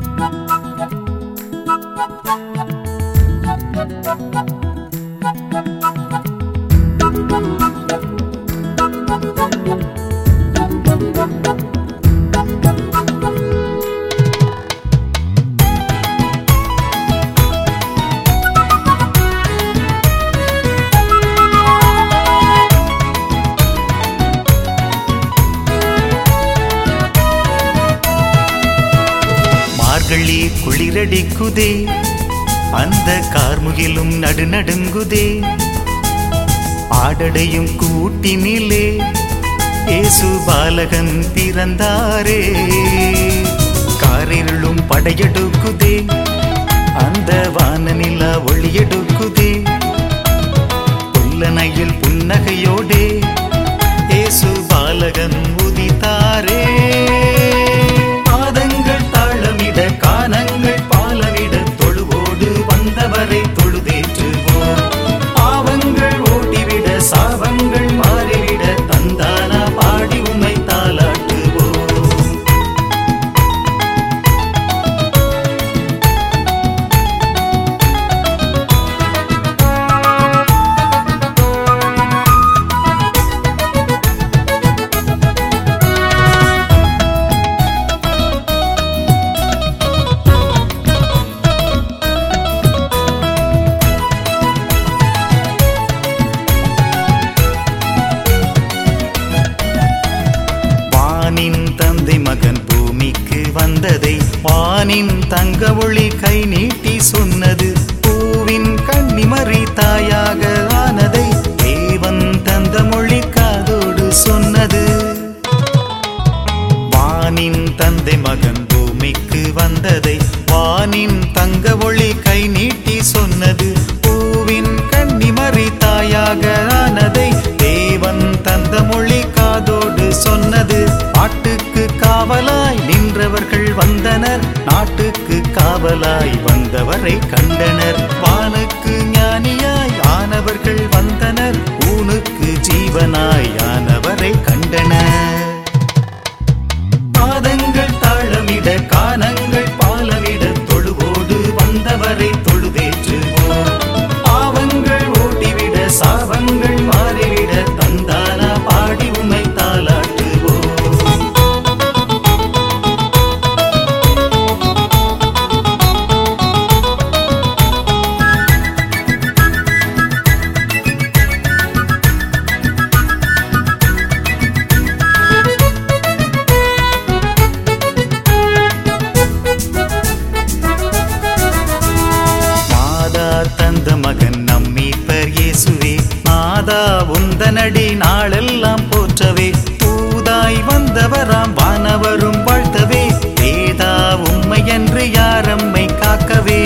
மார்கழி குளிரடிக்குதே அந்த கார்முகிலும் நடுநடுங்குதே ஆடடையும் கூட்டினிலே ஏசு பாலகன் பிறந்தாரே காரிருளும் படையெடுக்குதே அந்த வானநிலா ஒளியெடுக்குதே புல்லனையில் புன்னகையோடே ஏசு பாலகன் உதித்தாரே பாதங்கள் தாளமிட கானங்கள் பாலமிட தொழுவோடு வந்தவரை தொழுதேற்றுவோம் பாவங்கள் ஓட்டிவிட சாபங்கள் மாறிவிட தந்தானா பாடி உம்மை தாளாட்டுவோம் வானின் தந்தை மகன் பூமிக்கு வந்ததை வானின் தங்க ஒளி கை நீட்டி சொன்னது பூவின் கன்னிமறி தாயாக ஆனதை தேவன் தந்த மொழி காதோடு சொன்னது வானின் தந்தை மகன் பூமிக்கு வந்ததை வானின் தங்க ஒளி கை நீட்டி சொன்னது பூவின் கன்னிமறி தாயாக ஆனதை தேவன் தந்த மொழி காதோடு சொன்னது நாட்டுக்கு காவலாய் நின்றவர்கள் வந்தனர் நாட்டுக்கு காவலாய் வந்தவரை கண்டனர் வானுக்கு ஞானியாய் ஆனவர்கள் வந்தனர் ஊனுக்கு ஜீவனாய் ஆனவரை கண்டனர் பாதங்கள் தாளமிட கானங்கள் பாலமிட தொழுவோடு வந்தவரை தொழுதேற்றுவோம் பாவங்கள் ஓட்டிவிட சாபங்கள் மாறிவிட தந்தானா பாடி உமை தாளாட்டுவோம் மாதா தந்த மகன் நம்மீப்பர் இயேசுவே மாதா உந்தனடி நாளெல்லாம் போற்றவே தூதாய் வந்தவராம் வானவரும் வாழ்த்தவே வேதா உம்மை என்று யாரம்மை காக்கவே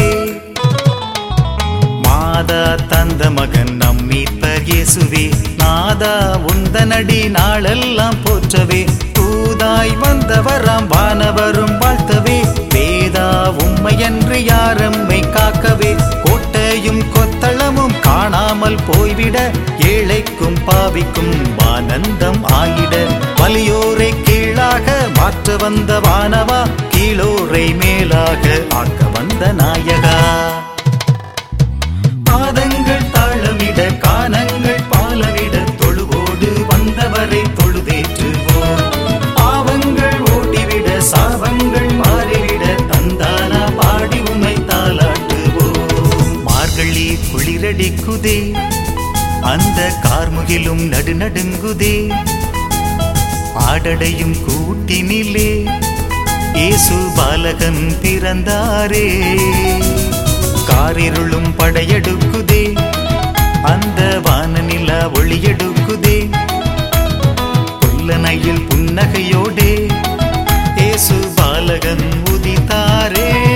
மாதா தந்த மகன் நம்மீப்பர் இயேசுவே நாதா உந்தனடி நாளெல்லாம் போற்றவே தூதாய் வந்தவராம் வானவரும் வாழ்த்தவே வேதா உம்மையன்று யாரம்மை காக்கவே கோட்டையும் கொத்தளமும் காணாமல் போய்விட ஏழைக்கும் பாவிக்கும் ஆனந்தம் ஆயிட வலியோரை கீழாக மாற்ற வந்த வானவா கீழோரை மேலாக ஆக்க வந்த நாயகா பாதங்கள் தாளமிட கானங்கள் பாலமிட தொழுவோடு வந்தவரை தொழுதேற்றுவோம் பாவங்கள் ஓட்டிவிட சாபங்கள் மாறிவிட தந்தானா பாடி உமை தாளாட்டுவோம் மார்கழி குளிரடிக்குதே அந்த கார்முகிலும் நடுநடுங்குதே ஆடடையும் கூட்டினிலே இயேசு பாலகன் பிறந்தாரே காரிருளும் படையெடுக்குதே அந்த வானநிலா ஒளியெடுக்குதே புல்லனையில் புன்னகையோடே இயேசு பாலகன் உதித்தாரே